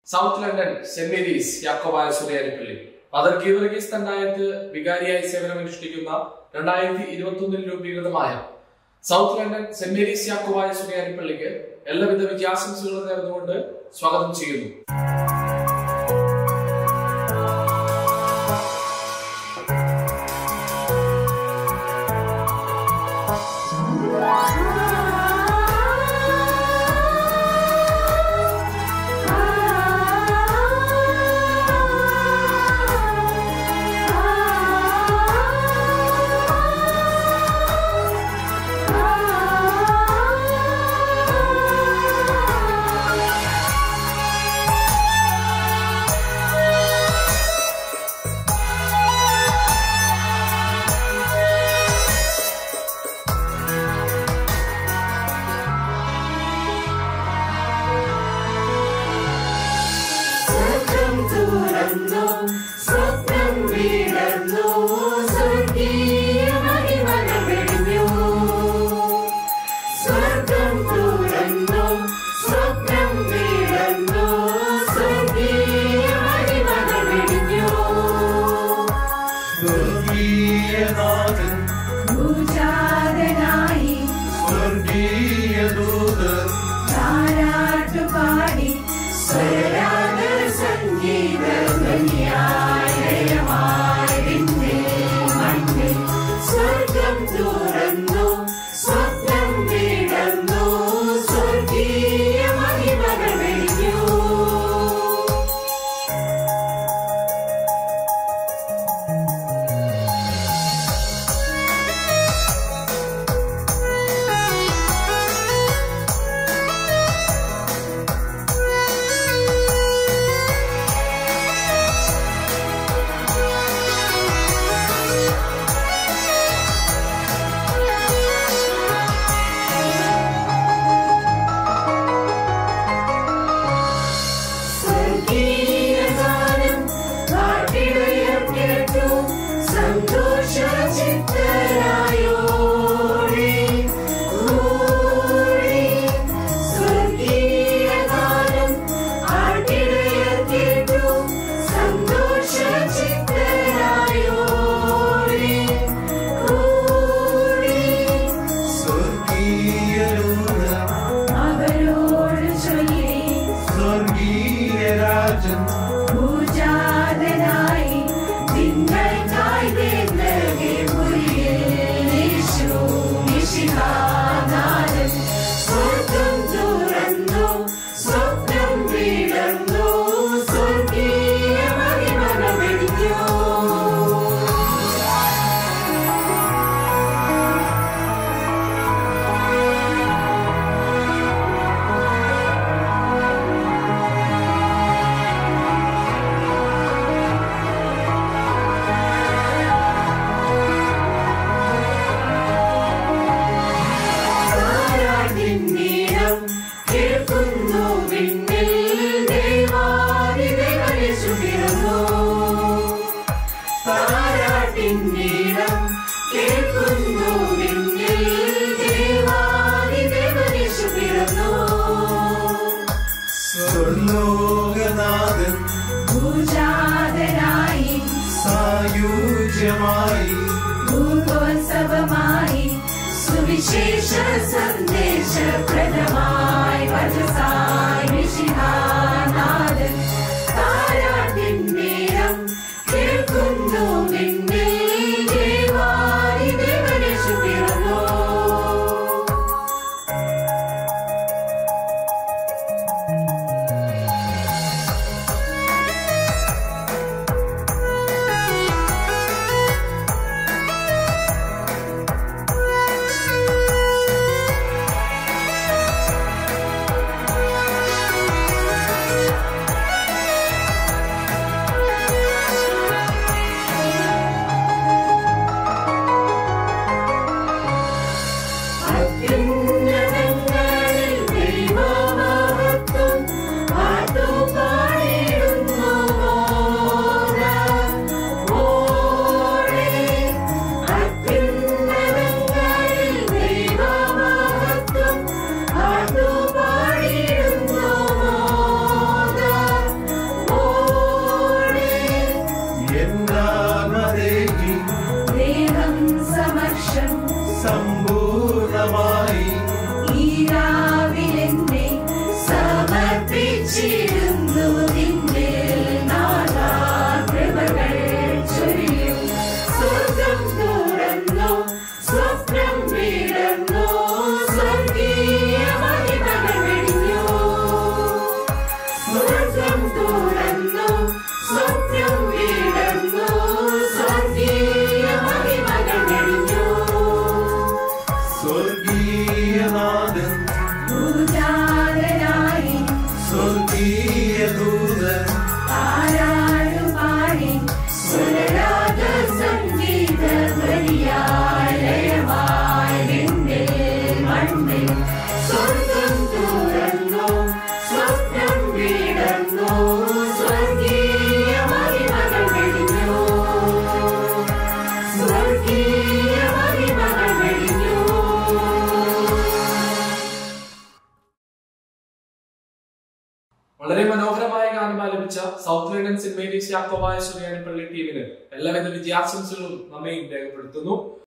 South London Saint Mary's Yakobaya സുറിയാനിപ്പള്ളി father Geevarghese Thandayath വികാരിയായി സേവനമനുഷ്ഠിക്കുന്ന രണ്ടായിരത്തി ഇരുപത്തി ഒന്നിൽ രൂപീകൃതമായ South London Saint Mary's Yakobaya സുറിയാനിപ്പള്ളിക്ക് എല്ലാവിധ വിജയാശംസകളും നേർന്നുകൊണ്ട് സ്വാഗതം ചെയ്യുന്നു സ്വർഗം തുറന്നു സ്വപ്നം വീടന്നു സ്വർഗീയ മഹിമകൾ വെടിഞ്ഞു സ്വർഗം തുറന്നു സ്വപ്നം വീടന്നു സ്വർഗീയ മഹിമകൾ വെടിഞ്ഞു സ്വർഗീയനാഥൻ ഭൂജാതനായി സ്വർഗീയദൂതൻ താരാട്ടുപാടി സ്വരരാഗ സംഗീത മണ്ണിൽ സ്വർഗം തുറന്നു സ്വപ്നം വീടന്നു സ്വർഗീയ മഹിമകൾ വെടിഞ്ഞു സ്വർഗീയഗാനം പാട്ടിടയർക്കേട്ടു സന്തോഷചിത്തരായോടി ഓടി. സ്വർഗീയഗാനം പാട്ടിടയർക്കേട്ടു സന്തോഷചിത്തരായോടി ഓടി. സ്വർഗീയദൂതൻ അവരോട് ചൊല്ലി സ്വർഗീയരാജൻ ഭൂജാതനായി നിങ്ങൾക്കായി യേശു മിശിഹാനാഥൻ സ്വർഗം തുറന്നു സ്വപ്നം വീടന്നു സ്വർഗീയ മഹിമകൾ വെടിഞ്ഞു താരാട്ടിന്നീണം കേൾക്കുന്നു വിണ്ണിൽ ദേവാദിദേവനേശു പിറന്നു. താരാട്ടിന്നീണം കേൾക്കുന്നു വിണ്ണിൽ ദേവാദിദേവനേശു പിറന്നു. സ്വർലോകനാഥൻ ഭൂജാതനായി സായുജ്യമായി ഭൂഗോത്സവമായി സുവിശേഷ സന്ദേശപ്രദമായി വചസായി മിശിഹാനാഥൻ താരാട്ടിന്നേരം കേൾക്കുന്നു വിണ്ണിൽ ദേവാദിദേവനേശു പിറന്നു സ്വർഗം തുറന്നു സ്വപ്നം വീടുന്നു സ്വർഗീയ മഹിമകൾ വെടിഞ്ഞു സ്വർഗീയനാഥൻ ഭൂജാതനായി സ്വർഗീയ ദൂതൻ താരാടുപാടി സ്വരരാഗ സംഗീത ബലിയാലയമായി വിണ്ണിൽ മണ്ണിൽ സ്വർഗം തുറന്നു സ്വപ്നം വീടുന്നു സ്വർഗീയ മഹിമകൾ വെടിഞ്ഞു സ്വർഗീയ മഹിമകൾ വെടിഞ്ഞു വളരെ മനോഹരമായ ഗാനം ആലപിച്ച South London Saint Mary's Yakobaya സുറിയാനിപ്പള്ളി ടീമിന് എല്ലാവിധ വിജയാശംസകളും നമ്മയും രേഖപ്പെടുത്തുന്നു